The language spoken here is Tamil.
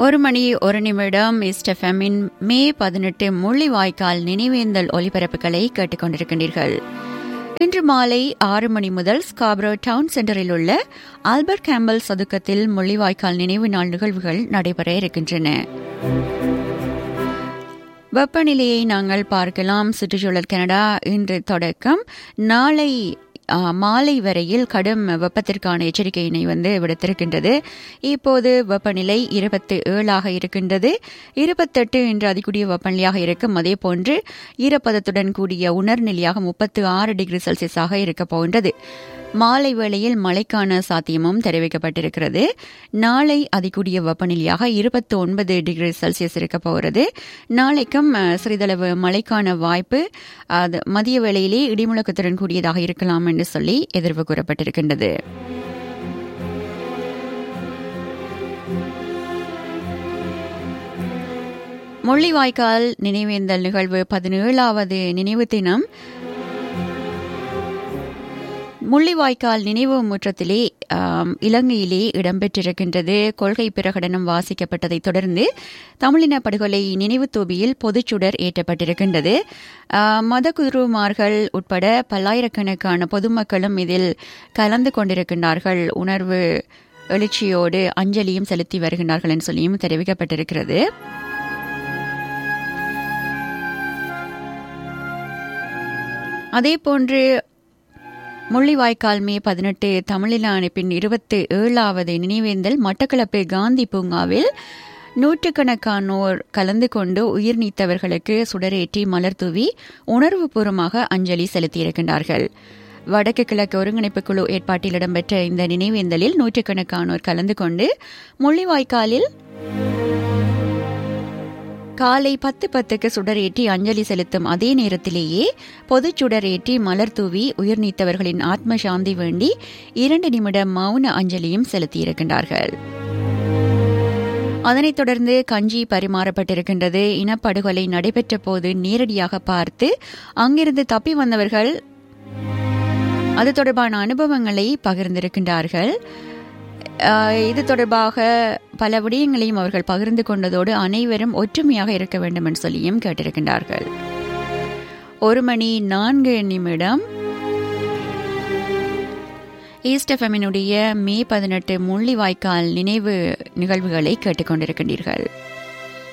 ஒரு மணி ஒரு நிமிடம் இஸ்டெஃபமின் மே பதினெட்டு முள்ளிவாய்க்கால் நினைவேந்தல் ஒலிபரப்புகளை கேட்டுக்கொண்டிருக்கின்றீர்கள் இன்று மாலை ஆறு மணி முதல் ஸ்காப்ரோ டவுன் சென்டரில் உள்ள ஆல்பர்ட் கேம்பல் சதுக்கத்தில் முள்ளிவாய்க்கால் நினைவு நாள் நிகழ்வுகள் நடைபெற இருக்கின்றன வெப்பநிலையை நாங்கள் பார்க்கலாம் சுற்றுச்சூழல் கனடா இன்று தொடக்கம் நாளை ஆ, மாலை வரையில் கடும் வெப்பத்திற்கான எச்சரிக்கையினை வந்து விடுத்திருக்கின்றது இப்போது வெப்பநிலை இருபத்தி ஏழாக இருக்கின்றது இருபத்தெட்டு என்று அதிகூடிய வெப்பநிலையாக இருக்கும் அதே போன்று ஈரப்பதத்துடன் கூடிய உணர்நிலையாக முப்பத்து ஆறு டிகிரி செல்சியஸாக இருக்க போகின்றது மாலை வேளையில் மழைக்கான சாத்தியமும் தெரிவிக்கப்பட்டிருக்கிறது நாளை அதிகூடிய வெப்பநிலையாக இருபத்தி ஒன்பது டிகிரி செல்சியஸ் இருக்க போகிறது நாளைக்கும் அஹ், சிறிதளவு மழைக்கான வாய்ப்பு அது மதிய வேளையிலே இடிமுழக்கத்துடன் கூடியதாக இருக்கலாம் என்று சொல்லி எதிர்வு கூறப்பட்டிருக்கின்றது முள்ளிவாய்க்கால் நினைவேந்தல் நிகழ்வு பதினேழாவது நினைவு தினம் முள்ளிவாய்க்கால் நினைவு முற்றத்திலே ஆம், இலங்கையிலே இடம்பெற்றிருக்கின்றது கொள்கை பிரகடனம் வாசிக்கப்பட்டதைத் தொடர்ந்து தமிழின படுகொலை நினைவு தூபியில் பொதுச்சுடர் ஏற்றப்பட்டிருக்கின்றது ஆம், மதகுருமார்கள் உட்பட பல்லாயிரக்கணக்கான பொதுமக்களும் இதில் கலந்து கொண்டிருக்கின்றார்கள் உணர்வு எழுச்சியோடு அஞ்சலியும் செலுத்தி வருகின்றார்கள் என்று சொல்லியும் தெரிவிக்கப்பட்டிருக்கிறது அதேபோன்று முள்ளிவாய்க்கால் மே பதினெட்டு தமிழின அணைப்பின் இருபத்தி ஏழாவது நினைவேந்தல் மட்டக்களப்பு காந்தி பூங்காவில் நூற்றுக்கணக்கானோர் கலந்து கொண்டு உயிர் நீத்தவர்களுக்கு சுடரேற்றி மலர் தூவி உணர்வுபூர்வமாக அஞ்சலி செலுத்தியிருக்கின்றார்கள் வடக்கு கிழக்கு ஒருங்கிணைப்பு குழு ஏற்பாட்டில் இடம்பெற்ற இந்த நினைவேந்தலில் நூற்றுக்கணக்கானோர் கலந்து கொண்டு முள்ளிவாய்க்காலில் காலை பத்து பத்துக்கு சுடரேற்றி அஞ்சலி செலுத்தும் அதே நேரத்திலேயே பொது சுடரேற்றி மலர் தூவி உயிர் நீத்தவர்களின் ஆத்ம சாந்தி வேண்டி இரண்டு நிமிட மௌன அஞ்சலியும் செலுத்தியிருக்கின்றார்கள் அதனைத் தொடர்ந்து கஞ்சி பரிமாறப்பட்டிருக்கின்றது இனப்படுகொலை நடைபெற்ற போது நேரடியாக பார்த்து அங்கிருந்து தப்பி வந்தவர்கள் அது தொடர்பான அனுபவங்களை பகிர்ந்திருக்கின்றார்கள் ஆஹ் இது தொடர்பாக பல விடயங்களையும் அவர்கள் பகிர்ந்து கொண்டதோடு அனைவரும் ஒற்றுமையாக இருக்க வேண்டும் என்று சொல்லியும் கேட்டிருக்கின்றார்கள் ஒரு மணி நான்கு நிமிடம் ஈஸ்ட் எஃப்எம்மினுடைய மே பதினெட்டு முள்ளிவாய்க்கால் நினைவு நிகழ்வுகளை கேட்டுக்கொண்டிருக்கின்றீர்கள்